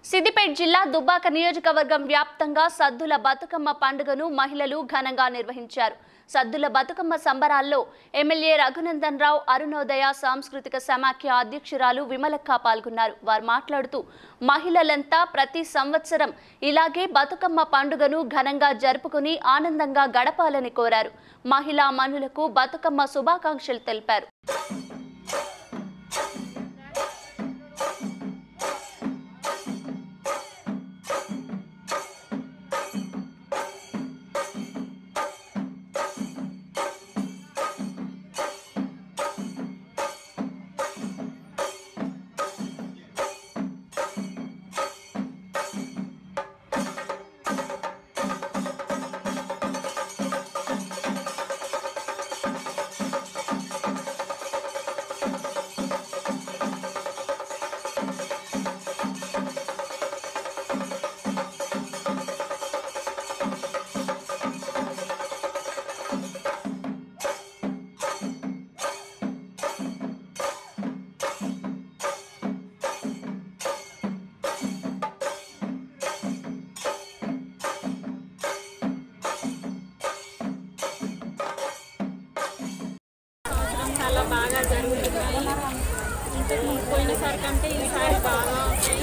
సిద్దిపేట జిల్లా దుబ్బాక నియోజకవర్గం వ్యాప్తంగా సద్దుల బతుకమ్మ పండుగను మహిళలు ఘనంగా నిర్వహించారు సద్దుల బతుకమ్మ సంబరాల్లో ఎమ్మెల్యే రఘునందన్ రావు అరుణోదయ సాంస్కృతిక సమాఖ్య అధ్యక్షురాలు విమలక్క పాల్గొన్నారు వారు మాట్లాడుతూ మహిళలంతా ప్రతి సంవత్సరం ఇలాగే బతుకమ్మ పండుగను ఘనంగా జరుపుకుని ఆనందంగా గడపాలని కోరారు మహిళా మనులకు బతుకమ్మ శుభాకాంక్షలు తెలిపారు సంవత్సరం చాలా బాగా జరుగుతున్నాయి ఇంతకు పోయినసారి కంటే ఈసారి బాగా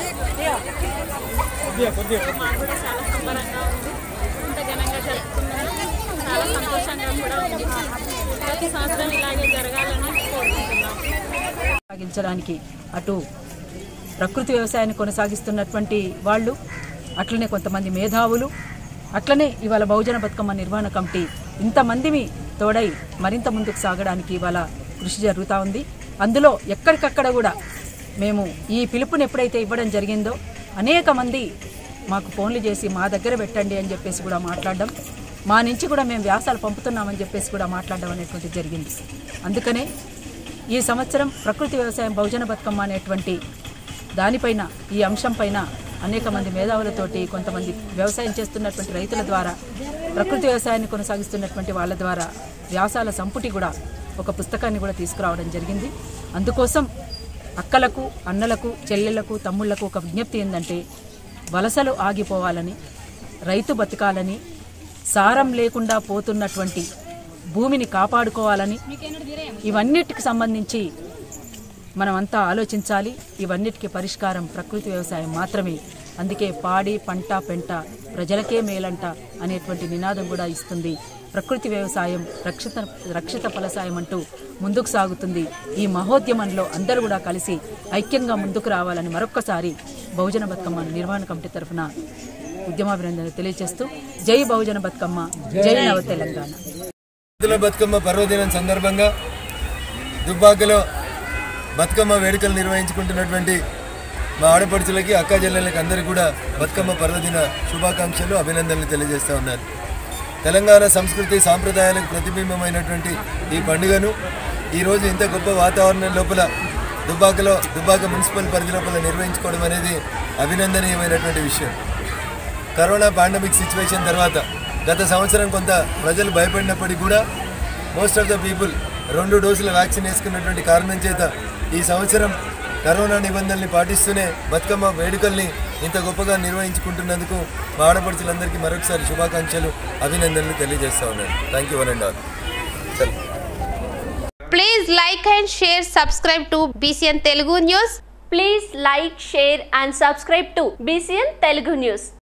ఉన్నాయి మాకు కూడా చాలా సంబరంగా ఉంది ఇంత ఘనంగా జరుపుకున్నాము చాలా సంతోషంగా కూడా ఉంది ప్రతి సంవత్సరం ఇలాగే జరగాలని కోరుకుంటున్నాం కొనసాగించడానికి అటు ప్రకృతి వ్యవసాయాన్ని కొనసాగిస్తున్నటువంటి వాళ్ళు అట్లనే కొంతమంది మేధావులు అట్లనే ఇవాళ బహుజన బతుకమ్మ నిర్వహణ కమిటీ ఇంతమందిమి తోడై మరింత ముందుకు సాగడానికి ఇవాళ కృషి జరుగుతూ ఉంది అందులో ఎక్కడికక్కడ కూడా మేము ఈ పిలుపుని ఎప్పుడైతే ఇవ్వడం జరిగిందో అనేక మంది మాకు ఫోన్లు చేసి మా దగ్గర పెట్టండి అని చెప్పేసి కూడా మాట్లాడడం మా నుంచి కూడా మేము వ్యాసాలు పంపుతున్నామని చెప్పేసి కూడా మాట్లాడడం అనేటువంటిది జరిగింది అందుకనే ఈ సంవత్సరం ప్రకృతి వ్యవసాయం బహుజన బతుకమ్మ అనేటువంటి దానిపైన ఈ అంశం పైన అనేక మంది మేధావులతోటి కొంతమంది వ్యవసాయం చేస్తున్నటువంటి రైతుల ద్వారా ప్రకృతి వ్యవసాయాన్ని కొనసాగిస్తున్నటువంటి వాళ్ళ ద్వారా వ్యాసాల సంపుటి కూడా ఒక పుస్తకాన్ని కూడా తీసుకురావడం జరిగింది అందుకోసం అక్కలకు అన్నలకు చెల్లెళ్లకు తమ్ముళ్లకు ఒక విజ్ఞప్తి ఏంటంటే వలసలు ఆగిపోవాలని రైతు బతకాలని సారం లేకుండా పోతున్నటువంటి భూమిని కాపాడుకోవాలని ఇవన్నిటికి సంబంధించి మనమంతా ఆలోచించాలి ఇవన్నిటికీ పరిష్కారం ప్రకృతి వ్యవసాయం మాత్రమే అందుకే పాడి పంట పెంట ప్రజలకే మేలంట అనేటువంటి నినాదం కూడా ఇస్తుంది ప్రకృతి వ్యవసాయం రక్షిత రక్షిత ఫలసాయం అంటూ ముందుకు సాగుతుంది ఈ మహోద్యమంలో అందరూ కూడా కలిసి ఐక్యంగా ముందుకు రావాలని మరొక్కసారి బహుజన బతుకమ్మ నిర్వహణ కమిటీ తరఫున ఉద్యమాభినందనలు తెలియజేస్తూ జై బహుజన బతుకమ్మ జై నవ తెలంగాణ సద్దుల బతుకమ్మ పర్వదినం సందర్భంగా దుబ్బాకలో బతుకమ్మ వేడుకలు నిర్వహించుకుంటున్నటువంటి మా ఆడపడుచులకి అక్క చెల్లెళ్ళకి అందరికీ కూడా బతుకమ్మ పర్వదిన శుభాకాంక్షలు అభినందనలు తెలియజేస్తూ ఉన్నారు తెలంగాణ సంస్కృతి సాంప్రదాయాలకు ప్రతిబింబమైనటువంటి ఈ పండుగను ఈరోజు ఇంత గొప్ప వాతావరణం లోపల దుబ్బాకలో దుబ్బాక మున్సిపల్ పరిధి లోపల నిర్వహించుకోవడం అనేది అభినందనీయమైనటువంటి విషయం కరోనా పాండమిక్ సిచ్యువేషన్ తర్వాత గత సంవత్సరం కొంత ప్రజలు భయపడినప్పటికీ కూడా మోస్ట్ ఆఫ్ ద పీపుల్ రెండు డోసుల వ్యాక్సిన్ వేసుకున్నటువంటి కారణం చేత ఈ సంవత్సరం కరోనా నిబంధనల్ని పాటిస్తూనే బతుకమ్మ వేడుకల్ని ఇంత గొప్పగా నిర్వహించుకుంటున్నందుకు మా ఆడపడుచులందరికీ మరొకసారి శుభాకాంక్షలు అభినందనలు తెలియజేస్తా ఉన్నాను thank you one and all చల్ Please like and share, subscribe to BCN Telugu News. Please like share and subscribe to BCN Telugu news